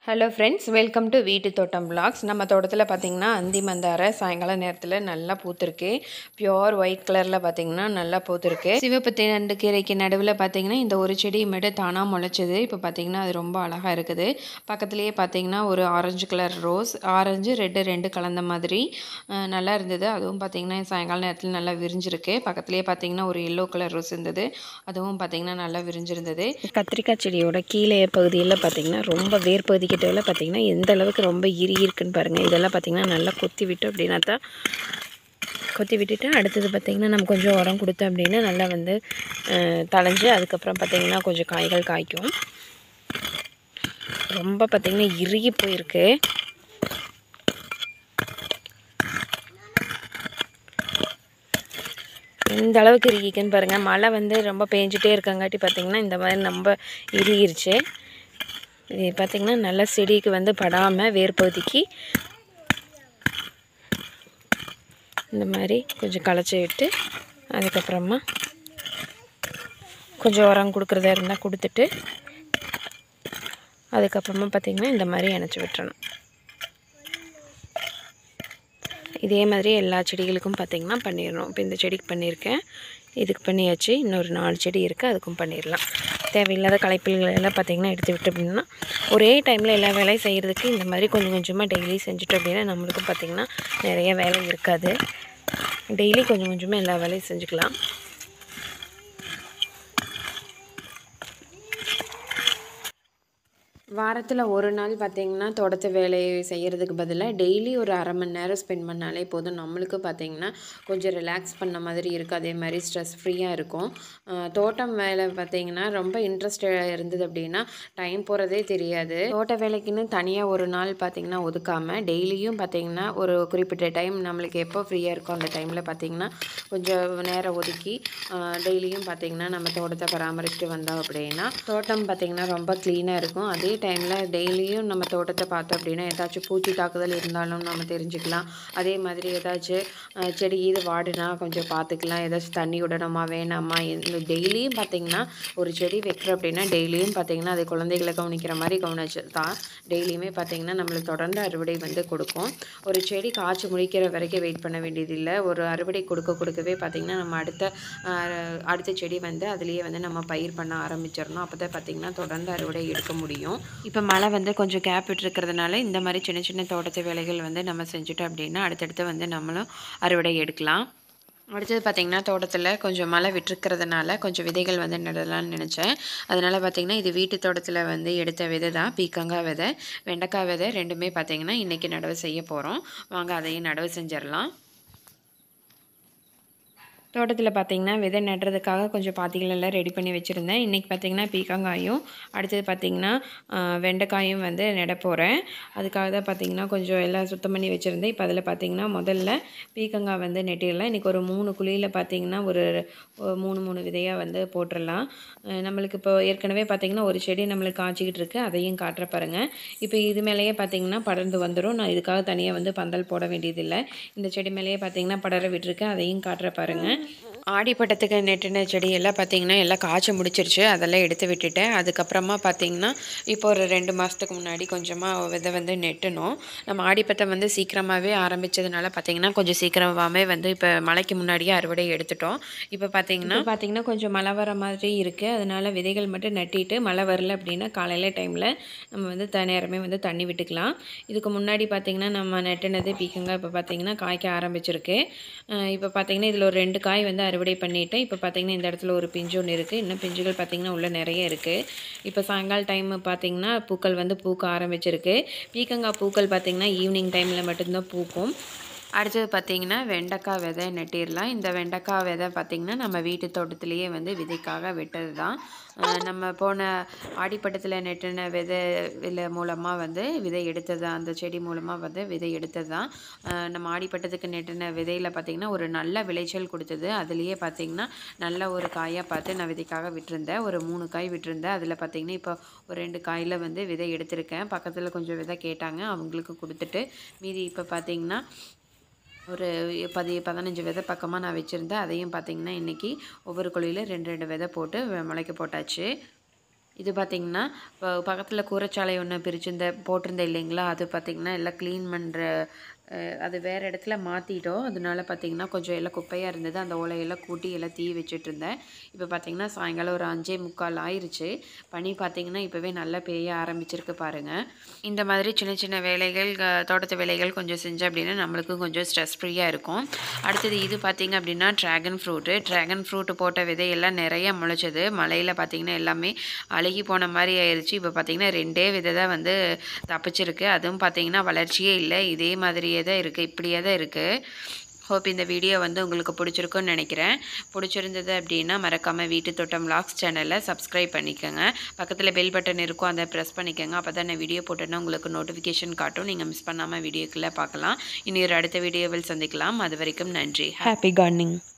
hello friends welcome to வீட்டு தோட்டம் vlogs நம்ம தோட்டத்தில் பார்த்திங்கன்னா அந்தி மந்தார சாயங்கால நேரத்தில் நல்லா பூத்துருக்கு பியோர் ஒயிட் கலரில் பார்த்திங்கன்னா நல்லா பூத்துருக்கு சிவப்பு தண்டு கீரைக்கு நடுவில் பார்த்திங்கன்னா இந்த ஒரு செடி மட்டும் தானாக முளைச்சிது இப்போ பார்த்திங்கன்னா அது ரொம்ப அழகாக இருக்குது பக்கத்துலேயே பார்த்திங்கன்னா ஒரு orange colour rose orange red ரெண்டு கலந்த மாதிரி அஹ், நல்லா இருந்தது அதுவும் பார்த்திங்கன்னா சாயங்கால நேரத்தில் நல்லா விரிஞ்சிருக்கு பக்கத்துலேயே பார்த்திங்கன்னா ஒரு எல்லோ கலர் ரோஸ் இருந்தது அதுவும் பார்த்திங்கன்னா நல்லா விரிஞ்சிருந்தது கத்திரிக்காய் செடியோட கீழே பகுதியில் பார்த்தீங்கன்னா ரொம்ப வேர் பகுதிக்கிட்டவில் பார்த்தீங்கன்னா எந்த அளவுக்கு ரொம்ப இறுகி இருக்குன்னு பாருங்கள் இதெல்லாம் பார்த்தீங்கன்னா நல்லா கொத்தி விட்டு அப்படின்னா தான் கொத்தி விட்டுட்டு அடுத்தது பார்த்திங்கன்னா நம்ம கொஞ்சம் உரம் கொடுத்தோம் அப்படின்னா நல்லா வந்து அஹ், தழைஞ்சு அதுக்கப்புறம் பார்த்திங்கன்னா கொஞ்சம் காய்கள் காய்க்கும் ரொம்ப பார்த்திங்கன்னா இறுகி போயிருக்கு இந்த அளவுக்கு இறுகிக்குன்னு பாருங்கள் மழை வந்து ரொம்ப பேஞ்சிட்டே இருக்கங்காட்டி பார்த்திங்கன்னா இந்த மாதிரி ரொம்ப இறுகிருச்சு இது பார்த்திங்கன்னா நல்லா செடிக்கு வந்து படாமல் வேர் பகுதிக்கு இந்த மாதிரி கொஞ்சம் களைச்சி விட்டு அதுக்கப்புறமா கொஞ்சம் உரம் கொடுக்குறதா இருந்தால் கொடுத்துட்டு அதுக்கப்புறமா பார்த்திங்கன்னா இந்த மாதிரி இணைச்சி விட்டுறணும் இதே மாதிரி எல்லா செடிகளுக்கும் பார்த்திங்கன்னா பண்ணிடணும் இப்போ இந்த செடிக்கு பண்ணியிருக்கேன் இதுக்கு பண்ணியாச்சு இன்னொரு நாலு செடி இருக்குது அதுக்கும் பண்ணிடலாம் தேவையில்லாத களைப்பில்கள் எல்லாம் பார்த்திங்கன்னா எடுத்து விட்டு அப்படின்னா ஒரே டைமில் எல்லா வேலையும் செய்கிறதுக்கு இந்த மாதிரி கொஞ்சம் கொஞ்சமாக டெய்லி செஞ்சுட்டோம் அப்படின்னா நம்மளுக்கும் பார்த்திங்கன்னா நிறைய வேலை இருக்காது டெய்லி கொஞ்சம் கொஞ்சமாக எல்லா வேலையும் செஞ்சுக்கலாம் வாரத்தில் ஒரு நாள் பார்த்திங்கன்னா தோட்டத்து வேலையை செய்கிறதுக்கு பதிலாக டெய்லி ஒரு அரை மணி நேரம் ஸ்பெண்ட் பண்ணாலே போதும் நம்மளுக்கு பார்த்திங்கன்னா கொஞ்சம் ரிலாக்ஸ் பண்ண மாதிரி இருக்குது அதே மாதிரி ஸ்ட்ரெஸ் ஃப்ரீயாக இருக்கும் அஹ் தோட்டம் வேலை பார்த்திங்கன்னா ரொம்ப இன்ட்ரெஸ்டடாக இருந்தது அப்படின்னா டைம் போகிறதே தெரியாது தோட்ட வேலைக்குன்னு தனியாக ஒரு நாள் பார்த்திங்கன்னா ஒதுக்காமல் டெய்லியும் பார்த்திங்கன்னா ஒரு குறிப்பிட்ட டைம் நம்மளுக்கு எப்போ ஃப்ரீயாக இருக்கோ அந்த டைமில் பார்த்திங்கன்னா கொஞ்சம் நேரம் ஒதுக்கி டெய்லியும் பார்த்திங்கன்னா நம்ம தோட்டத்தை பராமரிச்சுட்டு வந்தோம் அப்படின்னா தோட்டம் பார்த்திங்கன்னா ரொம்ப க்ளீனாக இருக்கும் அதே டைமில் டெய்லியும் நம்ம தோட்டத்தை பார்த்தோம் அப்படின்னா ஏதாச்சும் பூச்சி தாக்குதல் இருந்தாலும் நம்ம தெரிஞ்சுக்கலாம் அதே மாதிரி ஏதாச்சும் அஹ், செடி இது வாடினா கொஞ்சம் பார்த்துக்கலாம் ஏதாச்சும் தண்ணி விடணுமா வேணாமா இந்த டெய்லியும் பார்த்திங்கன்னா ஒரு செடி வைக்கிறோம் அப்படின்னா டெய்லியும் பார்த்திங்கன்னா அது குழந்தைகளை கவனிக்கிற மாதிரி கவனிச்சு தான் டெய்லியுமே பார்த்திங்கன்னா நம்மளுக்கு தொடர்ந்து அறுவடை வந்து கொடுக்கும் ஒரு செடி காய்ச்சி முடிக்கிற வரைக்கும் வெயிட் பண்ண வேண்டியதில்லை ஒரு அறுவடை கொடுக்க கொடுக்கவே பார்த்திங்கன்னா நம்ம அடுத்த அஹ், அடுத்த செடி வந்து அதுலேயே வந்து நம்ம பயிர் பண்ண ஆரம்பிச்சிடணும் அப்போ தான் பார்த்திங்கன்னா தொடர்ந்து அறுவடை எடுக்க முடியும் இப்போ மழை வந்து கொஞ்சம் கேப் விட்டுருக்கிறதுனால இந்த மாதிரி சின்ன சின்ன தோட்டத்து வேலைகள் வந்து நம்ம செஞ்சுட்டோம் அப்படின்னா அடுத்தடுத்து வந்து நம்மளும் அறுவடை எடுக்கலாம் அடுத்தது பார்த்திங்கன்னா தோட்டத்தில் கொஞ்சம் மழை விட்டுருக்கிறதுனால கொஞ்சம் விதைகள் வந்து நடலாம்னு நினச்சேன் அதனால் பார்த்திங்கன்னா இது வீட்டு தோட்டத்தில் வந்து எடுத்த விதை தான் பீக்கங்காய் விதை வெண்டைக்காய் விதை ரெண்டுமே பார்த்திங்கன்னா இன்றைக்கி நடவு செய்ய போகிறோம் வாங்க அதையும் நடவு செஞ்சிடலாம் தோட்டத்தில் பார்த்தீங்கன்னா விதை நடுறதுக்காக கொஞ்சம் பாத்திகள் எல்லாம் ரெடி பண்ணி வச்சுருந்தேன் இன்றைக்கி பார்த்தீங்கன்னா பீக்கங்காயும் அடுத்தது பார்த்தீங்கன்னா ஆஹ், வெண்டைக்காயும் வந்து நட போகிறேன் அதுக்காக தான் பார்த்தீங்கன்னா கொஞ்சம் எல்லாம் சுத்தம் பண்ணி வச்சுருந்தேன் இப்போ அதில் பார்த்தீங்கன்னா முதல்ல பீக்கங்காய் வந்து நெட்டிடலாம் இன்றைக்கி ஒரு மூணு குழியில் பார்த்தீங்கன்னா ஒரு ஒரு மூணு மூணு விதையாக வந்து போட்டுடலாம் ஆஹ், நம்மளுக்கு இப்போ ஏற்கனவே பார்த்தீங்கன்னா ஒரு செடி நம்மளுக்கு காய்ச்சிக்கிட்டு இருக்கு அதையும் காட்டுற பாருங்க இப்போ இது மேலேயே பார்த்தீங்கன்னா படர்ந்து வந்துடும் நான் இதுக்காக தனியாக வந்து பந்தல் போட வேண்டியதில்லை இந்த செடி மேலேயே பார்த்தீங்கன்னா படர விட்டுருக்கேன் அதையும் காட்டுற பாருங்க ஆடிப்பட்டத்துக்கு நெட்டின செடி எல்லாம் பார்த்தீங்கன்னா எல்லாம் காய்ச்சி முடிச்சிருச்சு அதெல்லாம் எடுத்து விட்டுட்டேன் அதுக்கப்புறமா பார்த்தீங்கன்னா இப்போ ஒரு ரெண்டு மாதத்துக்கு முன்னாடி கொஞ்சமாக விதை வந்து நெட்டணும் நம்ம ஆடிப்பட்டை வந்து சீக்கிரமாகவே ஆரம்பித்ததுனால பார்த்தீங்கன்னா கொஞ்சம் சீக்கிரமாகவே வந்து இப்போ மழைக்கு முன்னாடியே அறுவடை எடுத்துட்டோம் இப்போ பார்த்தீங்கன்னா பார்த்தீங்கன்னா கொஞ்சம் மழை வர மாதிரி இருக்குது அதனால விதைகள் மட்டும் நட்டிட்டு மழை வரல அப்படின்னா காலையில் டைமில் நம்ம வந்து த நேரமே வந்து தண்ணி விட்டுக்கலாம் இதுக்கு முன்னாடி பார்த்தீங்கன்னா நம்ம நெட்டினது பீக்கங்காய் இப்போ பார்த்தீங்கன்னா காய்க்க ஆரம்பிச்சிருக்கு அஹ் இப்போ பார்த்தீங்கன்னா இதில் ஒரு ரெண்டு காய் வந்து அறுவடை பண்ணிட்டேன் இப்போ பார்த்தீங்கன்னா இந்த இடத்துல ஒரு பிஞ்சு ஒன்று இருக்குது இன்னும் பிஞ்சுகள் பார்த்தீங்கன்னா உள்ள நிறைய இருக்குது இப்போ சாயங்கால டைம் பார்த்தீங்கன்னா பூக்கள் வந்து பூக்க ஆரம்பிச்சிருக்கு பீக்கங்காய் பூக்கள் பார்த்தீங்கன்னா ஈவினிங் டைமில் மட்டும்தான் பூக்கும் அடுத்தது பார்த்தீங்கன்னா வெண்டைக்காய் விதை நெட்டிடலாம் இந்த வெண்டைக்காய் விதை பார்த்திங்கன்னா நம்ம வீட்டு தோட்டத்திலேயே வந்து விதைக்காக விட்டது தான் அஹ் நம்ம போன ஆடிப்பட்டத்தில் நெட்டின விதை விலை மூலமாக வந்து விதை எடுத்தது தான் அந்த செடி மூலமாக வந்து விதை எடுத்தது தான் அஹ் நம்ம ஆடிப்பட்டத்துக்கு நெட்டின விதையில் பார்த்திங்கன்னா ஒரு நல்ல விளைச்சல் கொடுத்தது அதுலேயே பார்த்திங்கன்னா நல்ல ஒரு காயாக பார்த்து நான் விதைக்காக விட்டிருந்தேன் ஒரு மூணு காய் விட்டிருந்தேன் அதில் பார்த்திங்கன்னா இப்போ ஒரு ரெண்டு காயில் வந்து விதை எடுத்திருக்கேன் பக்கத்தில் கொஞ்சம் விதை கேட்டாங்க அவங்களுக்கு கொடுத்துட்டு மீதி இப்போ பார்த்திங்கன்னா ஒரு பதி பதினஞ்சு விதை பக்கமாக நான் வச்சுருந்தேன் அதையும் பார்த்திங்கன்னா இன்றைக்கி ஒவ்வொரு குழியில் ரெண்டு ரெண்டு விதை போட்டு வெ- முளைக்க போட்டாச்சு இது பார்த்திங்கன்னா இப்போ பக்கத்தில் கூரைச்சாலை ஒன்று பிரிச்சிருந்த போட்டிருந்தேன் இல்லைங்களா அது பார்த்திங்கன்னா எல்லாம் க்ளீன் பண்ணுற அது வேறு இடத்துல மாற்றிட்டோம் அதனால பார்த்திங்கன்னா கொஞ்சம் எல்லாம் குப்பையாக இருந்தது அந்த ஓலையெல்லாம் கூட்டி எல்லாம் தீ வச்சுட்டு இருந்தேன் இப்போ பார்த்திங்கன்னா சாயங்காலம் ஒரு அஞ்சே முக்கால் ஆயிருச்சு பனி பார்த்திங்கன்னா இப்போவே நல்லா பெய்ய ஆரம்பிச்சிருக்கு பாருங்கள் இந்த மாதிரி சின்ன சின்ன வேலைகள் க- தோட்டத்து வேலைகள் கொஞ்சம் செஞ்சோம் அப்படின்னா நம்மளுக்கும் கொஞ்சம் ஸ்ட்ரெஸ் ஃப்ரீயாக இருக்கும் அடுத்தது இது பார்த்திங்க அப்படின்னா ட்ராகன் ஃப்ரூட்டு ட்ராகன் ஃப்ரூட்டு போட்ட விதையெல்லாம் நிறைய முளைச்சது மழையில் பார்த்திங்கன்னா எல்லாமே அழுகி போன மாதிரி ஆயிடுச்சு இப்போ பார்த்திங்கன்னா ரெண்டே விதை தான் வந்து தப்பிச்சிருக்கு அதுவும் பார்த்திங்கன்னா வளர்ச்சியே இல்லை இதே மாதிரியே தான் இருக்குது இப்படியே தான் இருக்குது ஹோப் இந்த வீடியோ வந்து உங்களுக்கு பிடிச்சிருக்குன்னு நினைக்கிறேன் பிடிச்சிருந்தது அப்படின்னா மறக்காமல் வீட்டு தோட்டம் வ்ளாக்ஸ் சேனலை சப்ஸ்கிரைப் பண்ணிக்கோங்க பக்கத்தில் பெல் பட்டன் இருக்கும் அதை ப்ரெஸ் பண்ணிக்கோங்க அப்போ தான் நான் வீடியோ போட்டேன்னா உங்களுக்கு நோட்டிஃபிகேஷன் காட்டும் நீங்கள் மிஸ் பண்ணாமல் வீடியோக்குள்ளே பார்க்கலாம் இனி ஒரு அடுத்த வீடியோவில் சந்திக்கலாம் அது வரைக்கும் நன்றி ஹாப்பி கார்டனிங்